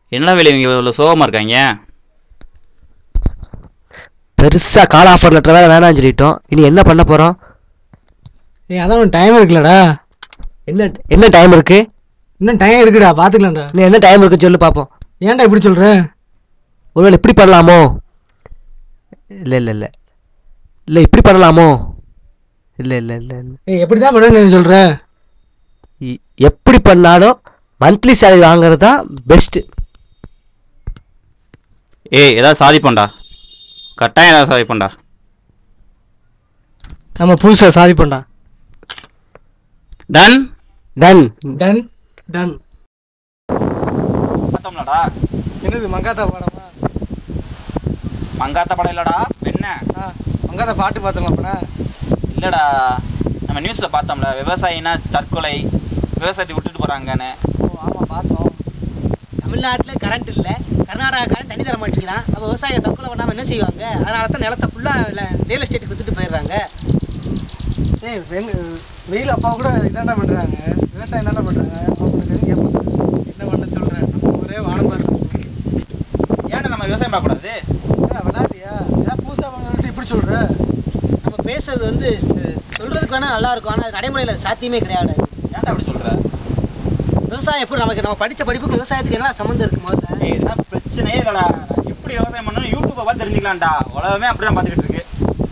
என்னடா வேலை இவங்க இவ்வளோ சோகமாக இருக்காங்க பெருசா கால் ஆஃபர் லெட்டர் வேற வேணாம்னு சொல்லிட்டோம் இனி என்ன பண்ண போறோம் ஏய் அதான் டைம் இருக்குல்லடா என்ன என்ன டைம் இருக்கு இன்னும் டைம் இருக்குடா பார்த்துக்கலாம்டா இன்னும் என்ன டைம் இருக்குன்னு சொல்லு பார்ப்போம் ஏன்டா இப்படி சொல்ற ஒருவேளை இப்படி பண்ணலாமோ இல்லை இல்லை இல்லை இல்லை இப்படி பண்ணலாமோ இல்லை இல்லை இல்லை இல்லை ஏய் எப்படி தான் பண்ணணும்னு சொல்ற இ- எப்படி பண்ணாலும் மந்த்லி சேலரி வாங்குறது தான் பெஸ்ட்டு ஏய் ஏதாவது சாதிப்போம்டா கட்டாயம் ஏதாவது சாதிப்போம்டா நம்ம புதுசா சாதிப்போம்டா டன் டன் டன் டன் பார்த்தோம்லடா என்னது மங்காத்தா பாடமா மங்காத்த படம் இல்லடா என்ன ஆ மங்காத்தா பாட்டு பார்த்தோமா அப்பனா இல்லடா நம்ம நியூஸில் பார்த்தோம்ல விவசாயினா தற்கொலை விவசாயத்தை விட்டுட்டு போகிறாங்கன்னு ஓ ஆமாம் பார்த்தோம் தமிழ்நாட்டில் கரண்ட் இல்லை கர்நாடகாக்காரன் தண்ணி தர மாட்டேங்கிறான் அப்போ விவசாயம் தற்கொலை பண்ணாமல் என்ன செய்வாங்க அதனால தான் நிலத்தை ஃபுல்லாக ரியல் எஸ்டேட்டுக்கு வித்துட்டு போயிடுறாங்க ஏய் வெங்க வெயில் அப்பா கூட என்னடா பண்ணுறாங்க விவசாயம் என்னடா பண்ணுறாங்க அவங்களுக்கு வந்து கேட்பாங்க என்ன பண்ண சொல்கிறேன் நம்ம ஒரே வானம் பாரு ஏன்டா நம்ம விவசாயம் பார்க்கக்கூடாது ஏன் விளாட்டியா ஏன் புதுசாக பண்ணிட்டு இப்படி சொல்கிற நம்ம பேசுறது வந்து ச- சொல்றதுக்கு வேணால் நல்லா இருக்கும் ஆனால் நடைமுறையில் சாத்தியமே கிடையாது ஏன்டா அப்படி சொல்கிற விவசாயம் எப்படி நமக்கு நம்ம படித்த படிப்புக்கு விவசாயத்துக்கு என்ன சம்மந்தம் இருக்கு முதல்ல ஏய் இதெல்லாம் பிரச்சனையே இல்லைடா நான் எப்படி விவசாயம் பண்ணணும் யூடியூப்பை பார்த்து தெரிஞ்சுக்கலாம்டா உலகமே அப்படி தான் பார்த்துக்கிட்டு இருக்கு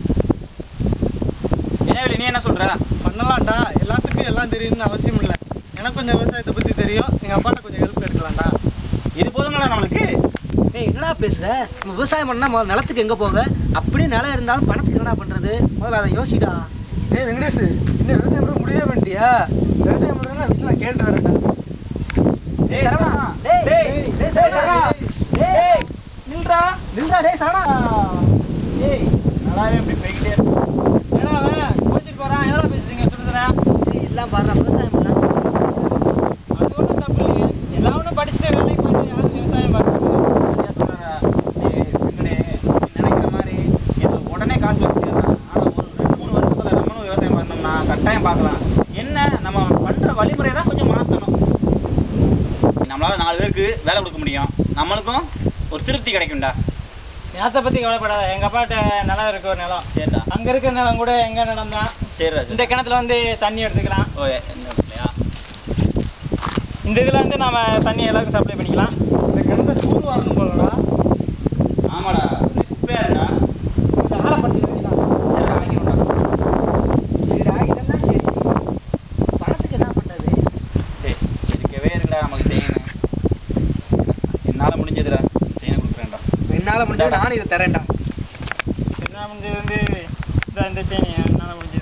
என்ன நீ என்ன சொல்கிற பண்ணலாம்டா எல்லாத்துக்கும் எல்லாம் தெரியும்னு அவசியம் இல்லை எனக்கு கொஞ்சம் விவசாயத்தை பற்றி தெரியும் எங்கள் அப்பாட்ட கொஞ்சம் ஹெல்ப் எடுக்கலாம்டா இது போதுங்களா நம்மளுக்கு ஏய் என்னடா பேசுற நம்ம விவசாயம் பண்ணால் முதல்ல நிலத்துக்கு எங்கே போக அப்படியே நிலம் இருந்தாலும் பணத்துக்கு என்னடா பண்ணுறது முதல்ல அதை யோசிடா ஏய் வெங்கடேஷ் இன்னும் விவசாயம் பண்ண முடியவே வேண்டியா விவசாயம் பண்ணுறதுனா வீட்டில் நான் கேட்டு வரேன்டா டேய் சரவணா டேய், டேய் டேய், டேய் டேய், சரவணா டேய், டேய் நில்றா நின்றா டேய் சாடா டேய் நல்லாவே இப்படி போய்கிட்டே இருக்கு ஏன்னா அவன் கோச்சிட்டு போகிறான் என்னடா பேசுறீங்க சொல்லுறேன் ஏய், எல்லாம் பாரு விவசாயம் பண்ணா அது ஒன்றும் தப்பு இல்லையே எல்லாம் ஒன்றும் படிச்சுட்டு வேலைக்கு போயிட்டு யாரும் விவசாயம் பார்க்குறது சரியா சொல்றேன்டா. டேய், வெங்கடே, நீ நினைக்கிற மாதிரி இது உடனே காசு வச்சுக்கலாம் ஆனா ஒரு ரெண்டு மூணு வருஷத்துல நம்மளும் விவசாயம் பண்ணோம்னா கட்டாயம் பார்க்கலாம் என்ன நம்ம பண்ற வழிமுறை தான் கொஞ்சம் மாத்தணும் நம்மளால நாலு பேருக்கு வேலை கொடுக்க முடியும் நம்மளுக்கும் ஒரு திருப்தி கிடைக்கும்டா நேரத்தை பற்றி கவலைப்படாத எங்கள் அப்பாட்ட நிலம் இருக்கு ஒரு நிலம் சரிடா அங்கே இருக்கிற நிலம் கூட எங்கள் நிலம் தான் சரி ராஜு இந்த கிணத்துல வந்து தண்ணி எடுத்துக்கலாம் ஓ என்ன இல்லையா இந்த இதில் வந்து நாம தண்ணி எல்லாருக்கும் சப்ளை பண்ணிக்கலாம் இந்த கிணத்தை தூர் வரணும் போலடா ஆமாடா ரிப்பேர்டா இந்த ஆளை பண்ணி வைக்கலாம் சரிடா வாங்கிக்கோடா சரிடா இதெல்லாம் சரி பணத்துக்கு என்ன பண்ணுறது சரி இருக்கவே இருங்கடா நமக்கு செய்யணும் என்னால் முடிஞ்சதுடா செய்ய கொடுக்குறேன்டா என்னால் முடிஞ்சா நானும் இதை தரேன்டா என்ன முடிஞ்சது வந்து இந்த இந்த செயின் என்னால் முடிஞ்சது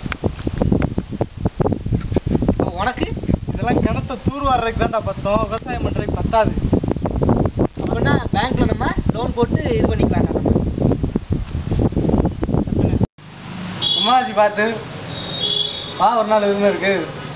அப்ப உனக்கு இதெல்லாம் கிணத்தை தூர் வர்றதுக்கு தான்டா பத்தோம் விவசாயம் பண்ணுறதுக்கு பத்தாது அப்படின்னா பேங்க்ல நம்ம லோன் போட்டு இது பண்ணிக்கலாம் நம்ம உமாஜி பார்த்து வா ஒரு நாள் விரும்பு இருக்கு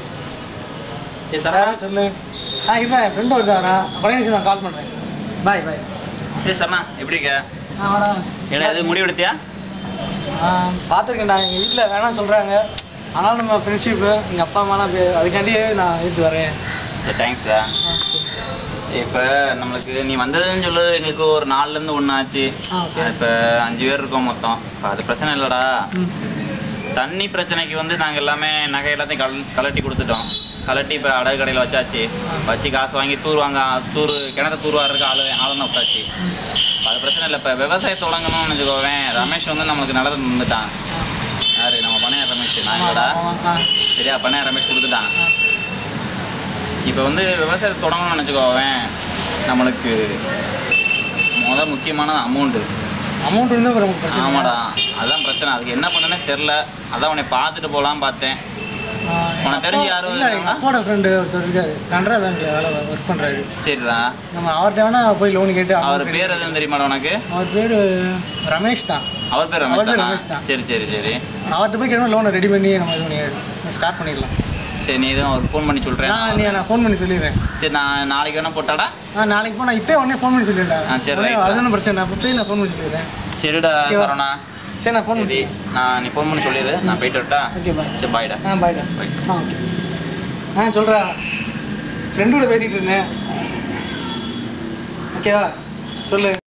ஏ சரணா சொல்லு ஆ இருந்தேன் என் ஃப்ரெண்டு ஒருத்தாரா பழனிசி நான் கால் பண்ணுறேன் பாய் பாய் ஏ சரணா எப்படி இருக்க ஆ வாடா ஏடா எதுவும் முடிவு எடுத்தியா பார்த்துருக்கேன்டா எங்கள் வீட்டில் வேணாம் சொல்கிறாங்க ஆனால் நம்ம ஃப்ரெண்ட்ஷிப்பு எங்கள் அப்பா அம்மாலாம் பே- அதுக்காண்டியே நான் எடுத்து வரேன் சரி தேங்க்ஸ்டா இப்போ நம்மளுக்கு நீ வந்ததுன்னு சொல்லு எங்களுக்கு ஒரு நாலுலேருந்து ஒன்று ஆச்சு ஆ, okay. இப்போ அஞ்சு பேர் இருக்கோம் மொத்தம் இப்ப அது பிரச்சனை இல்லைடா ம் தண்ணி பிரச்சனைக்கு வந்து நாங்கள் எல்லாமே நகை எல்லாத்தையும் கல் கலட்டி கொடுத்துட்டோம் கலட்டி இப்போ அடகு கடையில் வச்சாச்சு வச்சு காசு வாங்கி தூர் வாங்க தூர் கிணத்த தூர் வாடுறதுக்கு ஆளு ஆளுன்னு விட்டாச்சு அது பிரச்சனை இல்லை இப்போ விவசாயம் தொடங்கணும்னு வச்சுக்கோவேன் ரமேஷ் வந்து நம்மளுக்கு நிலத்தை தந்துட்டான் யாரு நம்ம பண்ணைய ரமேஷ் நான் இல்லடா ஆ சரியா பண்ணைய ரமேஷ் கொடுத்துட்டான் இப்போ வந்து விவசாயத்தை தொடங்கணும்னு நினச்சிக்கோவேன் நம்மளுக்கு முத முக்கியமானது அமௌண்ட்டு அமௌண்ட் இருந்தால் நமக்கு பிரச்சனை ஆமாடா அதான் பிரச்சனை அதுக்கு என்ன பண்ணனே தெரில அதான் உன்னை பார்த்துட்டு போகலாம் பார்த்தேன் ஆ, உனக்கு தெரிஞ்சு யாரும் இல்லை எங்கள் அப்பாவோட ஃப்ரெண்டு ஒருத்தர் இருக்காரு கனரா பேங்க்கில் வேலை ஒர்க் பண்ணுறாரு சரிடா நம்ம அவர்கிட்ட வேணா போய் லோன் கேட்டு அவர் amount பேர் எதுவும் தெரியுமாடா உனக்கு அவர் பேர் ரமேஷ் தான் அவர் பேர் அவர் ரமேஷ் பேர் தானா ரமேஷ் தான். சரி சரி சரி அவர்கிட்ட போய் கேட்டால் லோனை ரெடி பண்ணி நம்ம இது பண்ணி ஸ்டார்ட் பண்ணிடலாம் சரி நீ எதுவும் அவர் ஃபோன் பண்ணி சொல்கிறேன் நான் நீ நான் ஃபோன் பண்ணி சொல்லிடுறேன் சரி நான் நாளைக்கு வேணா போட்டாடா நான் நாளைக்கு போய் நான் இப்போ உடனே ஃபோன் பண்ணி சொல்லிடுறேன் ஆ, சரி, உடனே right. அது ஒன்றும் பிரச்சனை நான் இப்போ நான் ஃபோன் பண்ணி சொல்லிடுறேன் சரிடா Okay, வா. சரவணா சரி நான் ஃபோன் சரி பண்ணி நான் நீ ஃபோன் பண்ணி சொல்லிடு நான் போயிட்டு வரட்டா ஓகே பாய் சரி பாய்டா ஆ பாய்டா Bye. ஆ ஓகே ஆ சொல்கிறா ஃப்ரெண்டோட பேசிகிட்டு இருந்தேன் ஓகேவா சொல்லு